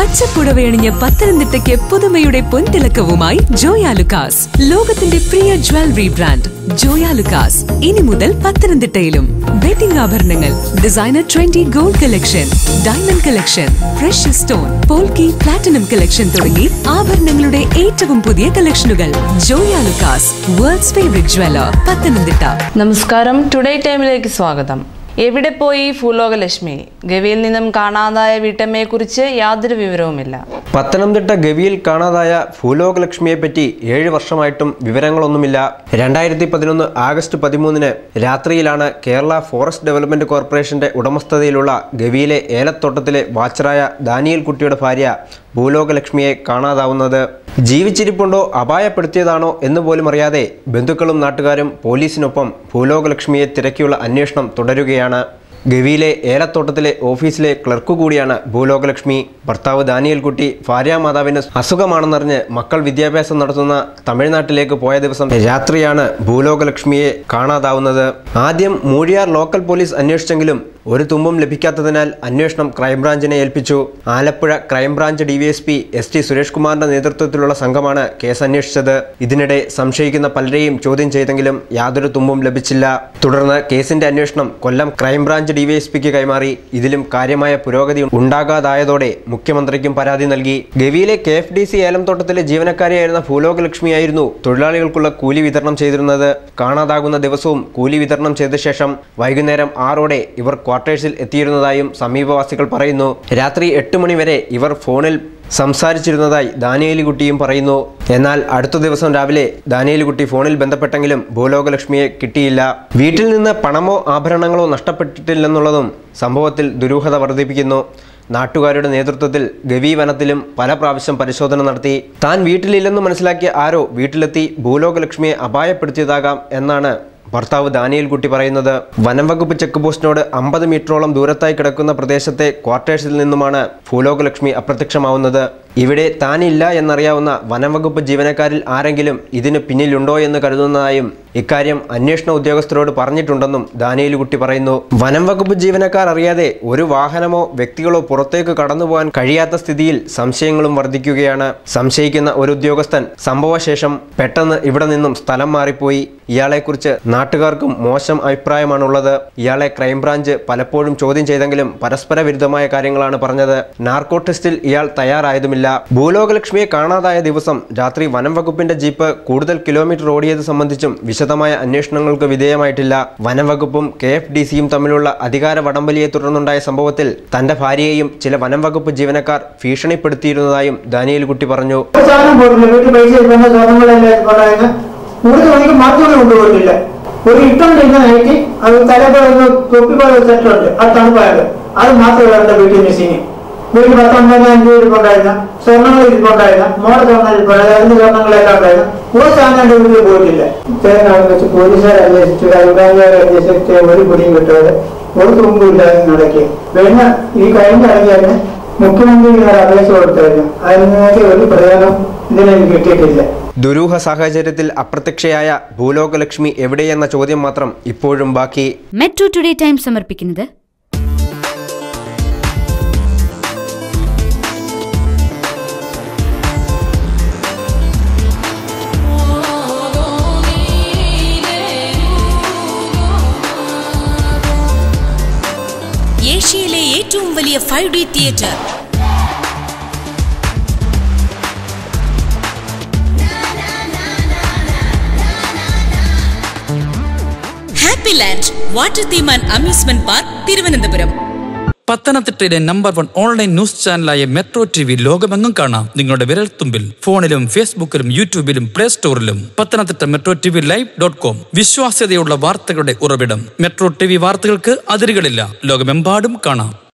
പച്ചപ്പുടവയണിഞ്ഞ പത്തനംതിട്ടയ്ക്ക് പുതുമയുടെ പൊൻതിളക്കവുമായി ജോയ ലുക്കാസ് ലോകത്തിന്റെ പ്രിയ ജ്വല്ലറി ബ്രാൻഡ് ജോയ ലുക്കാസ് ഇനി മുതൽ പത്തനംതിട്ടയിലും വെഡിംഗ് ആഭരണങ്ങൾ designer trendy gold collection diamond collection precious stone polki platinum collection തുടങ്ങി ആഭരണങ്ങളുടെ ഏറ്റവും പുതിയ കളക്ഷനുകൾ Joyalukkas world's favourite jeweller Pathanamthitta നമസ്കാരം ടുഡേ ടൈമിലേക്ക് സ്വാഗതം എവിടെ പോയി ഭൂലോകലക്ഷ്മി ഗവിയിൽ നിന്നും കാണാതായ വീട്ടമ്മയെക്കുറിച്ച് യാതൊരു വിവരവുമില്ല പത്തനംതിട്ട ഗവിയിൽ കാണാതായ ഭൂലോകലക്ഷ്മിയെപ്പറ്റി ഏഴ് വർഷമായിട്ടും വിവരങ്ങളൊന്നുമില്ല രണ്ടായിരത്തി പതിനൊന്ന് ആഗസ്റ്റ് പതിമൂന്നിന് രാത്രിയിലാണ് കേരള ഫോറസ്റ്റ് ഡെവലപ്മെന്റ് കോർപ്പറേഷന്റെ ഉടമസ്ഥതയിലുള്ള ഗവിയിലെ ഏലത്തോട്ടത്തിലെ വാച്ചറായ ദാനിയൽ കുട്ടിയുടെ ഭാര്യ ഭൂലോകലക്ഷ്മിയെ കാണാതാവുന്നത് ജീവിച്ചിരിപ്പുണ്ടോ അപായപ്പെടുത്തിയതാണോ എന്ന് പോലും അറിയാതെ ബന്ധുക്കളും നാട്ടുകാരും പോലീസിനൊപ്പം ഭൂലോകലക്ഷ്മിയെ തിരക്കിയുള്ള അന്വേഷണം തുടരുകയാണ് ഗവിയിലെ ഏലത്തോട്ടത്തിലെ ഓഫീസിലെ ക്ലർക്ക് കൂടിയാണ് ഭൂലോകലക്ഷ്മി ഭർത്താവ് ദാനിയൽ കുട്ടി ഭാര്യാമാതാവിന് അസുഖമാണെന്നറിഞ്ഞ് മക്കൾ വിദ്യാഭ്യാസം നടത്തുന്ന തമിഴ്നാട്ടിലേക്ക് പോയ ദിവസം രാത്രിയാണ് ഭൂലോകലക്ഷ്മിയെ കാണാതാവുന്നത് ആദ്യം മൂഴിയാർ ലോക്കൽ പോലീസ് അന്വേഷിച്ചെങ്കിലും ഒരു തുമ്പും ലഭിക്കാത്തതിനാൽ അന്വേഷണം ക്രൈംബ്രാഞ്ചിനെ ഏൽപ്പിച്ചു Alappuzha crime branch DYSP S T Suresh കുമാറിന്റെ നേതൃത്വത്തിലുള്ള സംഘമാണ് കേസ് അന്വേഷിച്ചത് ഇതിനിടെ സംശയിക്കുന്ന പലരെയും ചോദ്യം ചെയ്തെങ്കിലും യാതൊരു തുമ്പും ലഭിച്ചില്ല തുടർന്ന് കേസിന്റെ അന്വേഷണം കൊല്ലം ക്രൈംബ്രാഞ്ച് ഡിവൈഎസ്പിക്ക് കൈമാറി ഇതിലും കാര്യമായ പുരോഗതി ഉണ്ടാകാതായതോടെ മുഖ്യമന്ത്രിക്കും പരാതി നൽകി ഗവിയിലെ കെ എഫ് ഡി സി ഏലംതോട്ടത്തിലെ ജീവനക്കാരിയായിരുന്ന ഭൂലോകലക്ഷ്മിയായിരുന്നു തൊഴിലാളികൾക്കുള്ള കൂലി വിതരണം ചെയ്തിരുന്നത് കാണാതാകുന്ന ദിവസവും കൂലി വിതരണം ചെയ്ത ശേഷം വൈകുന്നേരം ആറോടെ ഇവർ ക്വാർട്ടേഴ്സിൽ എത്തിയിരുന്നതായും സമീപവാസികൾ പറയുന്നു രാത്രി എട്ട് മണിവരെ ഇവർ ഫോണിൽ സംസാരിച്ചിരുന്നതായി ദാനിയേലിക്കുട്ടിയും പറയുന്നു എന്നാൽ അടുത്ത ദിവസം രാവിലെ ദാനിയേലിക്കുട്ടി ഫോണിൽ ബന്ധപ്പെട്ടെങ്കിലും ഭൂലോകലക്ഷ്മിയെ കിട്ടിയില്ല വീട്ടിൽ നിന്ന് പണമോ ആഭരണങ്ങളോ നഷ്ടപ്പെട്ടിട്ടില്ലെന്നുള്ളതും സംഭവത്തിൽ ദുരൂഹത വർദ്ധിപ്പിക്കുന്നു നാട്ടുകാരുടെ നേതൃത്വത്തിൽ ഗവി വനത്തിലും പല പ്രാവശ്യം പരിശോധന നടത്തി താൻ വീട്ടിലില്ലെന്ന് മനസ്സിലാക്കിയ ആരോ വീട്ടിലെത്തി ഭൂലോകലക്ഷ്മിയെ അപായപ്പെടുത്തിയതാകാം എന്നാണ് ഭർത്താവ് ദാനിയൽ കുട്ടി പറയുന്നത് വനം വകുപ്പ് ചെക്ക് പോസ്റ്റിനോട് അമ്പത് മീറ്ററോളം ദൂരത്തായി കിടക്കുന്ന പ്രദേശത്തെ ക്വാർട്ടേഴ്സിൽ നിന്നുമാണ് ഭൂലോകലക്ഷ്മി അപ്രത്യക്ഷമാവുന്നത് ഇവിടെ താനില്ല എന്നറിയാവുന്ന വനം വകുപ്പ് ജീവനക്കാരിൽ ആരെങ്കിലും ഇതിന് പിന്നിലുണ്ടോ എന്ന് കരുതുന്നതായും ഇക്കാര്യം അന്വേഷണ ഉദ്യോഗസ്ഥരോട് പറഞ്ഞിട്ടുണ്ടെന്നും ദാനിയൽ കുട്ടി പറയുന്നു വനം വകുപ്പ് ജീവനക്കാർ അറിയാതെ ഒരു വാഹനമോ വ്യക്തികളോ പുറത്തേക്ക് കടന്നുപോകാൻ കഴിയാത്ത സ്ഥിതിയിൽ സംശയങ്ങളും വർദ്ധിക്കുകയാണ് സംശയിക്കുന്ന ഒരു ഉദ്യോഗസ്ഥൻ സംഭവശേഷം പെട്ടെന്ന് ഇവിടെ നിന്നും സ്ഥലം മാറിപ്പോയി ഇയാളെക്കുറിച്ച് നാട്ടുകാർക്കും മോശം അഭിപ്രായമാണുള്ളത് ഇയാളെ ക്രൈംബ്രാഞ്ച് പലപ്പോഴും ചോദ്യം ചെയ്തെങ്കിലും പരസ്പര വിരുദ്ധമായ കാര്യങ്ങളാണ് പറഞ്ഞത് നാർക്കോ ടെസ്റ്റിൽ ഇയാൾ തയ്യാറായതുമില്ല ഭൂലോകലക്ഷ്മിയെ കാണാതായ ദിവസം രാത്രി വനം വകുപ്പിന്റെ ജീപ്പ് കൂടുതൽ കിലോമീറ്റർ ഓടിയത് സംബന്ധിച്ചും വിശദമായ അന്വേഷണങ്ങൾക്ക് വിധേയമായിട്ടില്ല വനം വകുപ്പും കെ എഫ് ഡി സിയും തമ്മിലുള്ള അധികാര വടംവലിയെ തുടർന്നുണ്ടായ സംഭവത്തിൽ തന്റെ ഭാര്യയെയും ചില വനം വകുപ്പ് ജീവനക്കാർ ഭീഷണിപ്പെടുത്തിയിരുന്നതായും ദാനിയൽ കുട്ടി പറഞ്ഞു ഒരു സാധനം പോയിട്ടില്ല വീട്ടിൽ പൈസ ഇരിക്കുന്ന സ്വർണ്ണങ്ങളെല്ലാം പറയുന്ന കൂടുതൽ മണിക്ക് മാത്രമേ കൊണ്ടുപോയിട്ടില്ല ഒരു ഇട്ടുണ്ടിരുന്ന നൈറ്റി അത് തലപ്പോൾ ഒന്ന് തൊപ്പിപോലെ സെറ്റുണ്ട് അത് തണുപ്പായത് അത് മാത്രമേ എന്റെ വീട്ടിൽ മിസ്സിങ് വീട്ടിൽ പത്തൊമ്പതിനായിരം രൂപ ഇരിപ്പുണ്ടായിരുന്ന സ്വർണ്ണങ്ങൾ ഇരിപ്പുണ്ടായിരുന്ന മോടെ സ്വർണ്ണം ഇരിപ്പുണ്ടായിരുന്ന അതിന്റെ സ്വർണ്ണങ്ങളെല്ലാം ഉണ്ടായിരുന്നു ഒരു സാധനം എന്റെ വീട്ടിൽ പോയിട്ടില്ല ഇത്രയും നാൾ വെച്ച് പോലീസുകാർ അന്വേഷിച്ചു ക്രൈംബ്രാഞ്ചുകാർ അന്വേഷിച്ച് ഒരു പിടിയും കിട്ടാതെ ഒരു തുമ്പും ഇല്ലാതെ നടക്കി പിന്നെ ഈ കഴിഞ്ഞ ഇറങ്ങി തന്നെ മുഖ്യമന്ത്രിക്ക് ഒരു അപേക്ഷ കൊടുത്തായിരുന്നു അതിനൊക്കെ ഒരു പ്രയോജനം ഇതിനെനിക്ക് കിട്ടിയിട്ടില്ല ദുരൂഹ സാഹചര്യത്തിൽ അപ്രത്യക്ഷയായ ഭൂലോകലക്ഷ്മി എവിടെയെന്ന ചോദ്യം മാത്രം ഇപ്പോഴും ബാക്കി മെട്രോ ടുഡേ ടൈം സമർപ്പിക്കുന്നത് ഏഷ്യയിലെ ഏറ്റവും വലിയ five D theatre happy land water theme and amusement park Thiruvananthapuram പത്തനംതിട്ടയിലെ നമ്പർ വൺ ഓൺലൈൻ ന്യൂസ് ചാനലായ മെട്രോ ടി വി ലോകമെങ്ങും കാണാം നിങ്ങളുടെ വിരൽത്തുമ്പിൽ ഫോണിലും ഫേസ്ബുക്കിലും യൂട്യൂബിലും പ്ലേ സ്റ്റോറിലും Pathanamthitta metro T V live dot com വിശ്വാസ്യതയുള്ള വാർത്തകളുടെ ഉറവിടം മെട്രോ ടി വി വാർത്തകൾക്ക് അതിരുകളില്ല ലോകമെമ്പാടും കാണാം